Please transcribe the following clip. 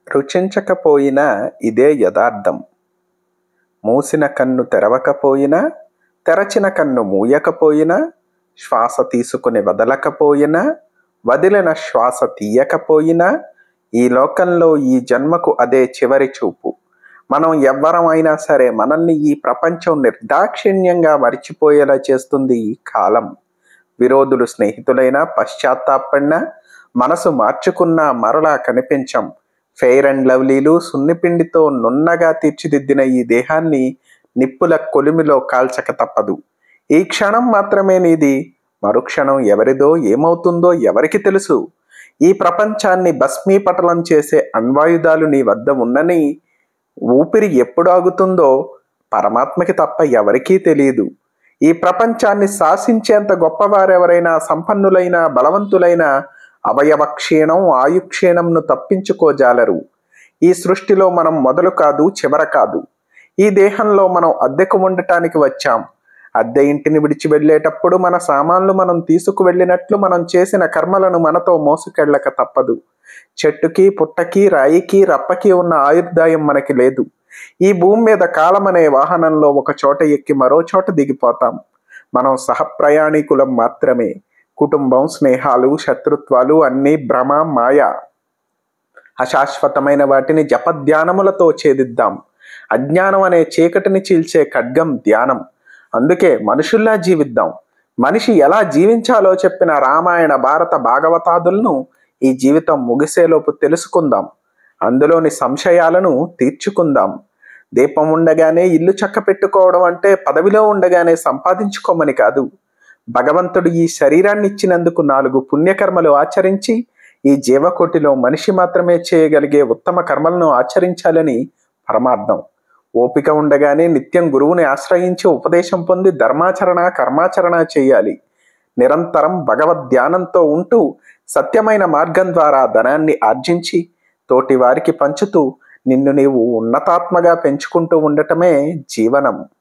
రుచించకపోయినా ఇదే యథార్థం మూసిన కన్ను తెరవకపోయినా తెరచిన కన్ను మూయకపోయినా శ్వాస తీసుకుని వదలకపోయినా వదిలిన శ్వాస తీయకపోయినా ఈ లోకంలో ఈ జన్మకు అదే చివరి చూపు మనం ఎవ్వరమైనా సరే మనల్ని ఈ ప్రపంచం నిర్దాక్షిణ్యంగా మరిచిపోయేలా చేస్తుంది ఈ కాలం విరోధులు స్నేహితులైనా పశ్చాత్తాపడినా మనసు మార్చుకున్నా మరలా కనిపించం ఫెయిర్ అండ్ లవ్లీలు సున్నిపిండితో నున్నగా తీర్చిదిద్దిన ఈ దేహాన్ని నిప్పుల కొలిమిలో కాల్చక తప్పదు ఈ క్షణం మాత్రమే నీది మరుక్షణం ఎవరిదో ఏమవుతుందో ఎవరికి తెలుసు ఈ ప్రపంచాన్ని భస్మీపటలం చేసే అణ్వాయుధాలు నీ వద్ద ఉన్నని ఊపిరి ఎప్పుడు ఆగుతుందో పరమాత్మకి తప్ప ఎవరికీ తెలియదు ఈ ప్రపంచాన్ని శాసించేంత గొప్పవారెవరైనా సంపన్నులైన బలవంతులైన అవయవ క్షీణం ఆయుక్షీణంను తప్పించుకోజాలరు ఈ సృష్టిలో మనం మొదలు కాదు చివర కాదు ఈ దేహంలో మనం అద్దెకు ఉండటానికి వచ్చాం అద్దె ఇంటిని విడిచి వెళ్ళేటప్పుడు మన సామాన్లు మనం తీసుకు వెళ్ళినట్లు మనం చేసిన కర్మలను మనతో మోసుకెళ్ళక తప్పదు చెట్టుకి పుట్టకి రాయికి రప్పకి ఉన్న ఆయుర్దాయం మనకి లేదు ఈ భూమి మీద కాలం అనే వాహనంలో ఒక చోట ఎక్కి మరో చోట దిగిపోతాం మనం సహప్రయాణికులం మాత్రమే కుటుంబం స్నేహాలు శత్రుత్వాలు అన్నీ భ్రమ మాయ అశాశ్వతమైన వాటిని జపధ్యానములతో ఛేదిద్దాం అజ్ఞానం అనే చీకటిని చీల్చే ఖడ్గం ధ్యానం అందుకే మనుషుల్లా జీవిద్దాం మనిషి ఎలా జీవించాలో చెప్పిన రామాయణ భారత భాగవతాదులను ఈ జీవితం ముగిసేలోపు తెలుసుకుందాం అందులోని సంశయాలను తీర్చుకుందాం దీపం ఉండగానే ఇల్లు చక్క పెట్టుకోవడం అంటే పదవిలో ఉండగానే సంపాదించుకోమని కాదు భగవంతుడు ఈ శరీరాన్ని ఇచ్చినందుకు నాలుగు పుణ్యకర్మలు ఆచరించి ఈ జీవకోటిలో మనిషి మాత్రమే చేయగలిగే ఉత్తమ కర్మలను ఆచరించాలని పరమార్థం ఓపిక ఉండగానే నిత్యం గురువుని ఆశ్రయించి ఉపదేశం పొంది ధర్మాచరణ కర్మాచరణ చేయాలి నిరంతరం భగవద్ ధ్యానంతో ఉంటూ సత్యమైన మార్గం ద్వారా ధనాన్ని ఆర్జించి తోటి వారికి పంచుతూ నిన్ను నీవు ఉన్నతాత్మగా పెంచుకుంటూ ఉండటమే జీవనం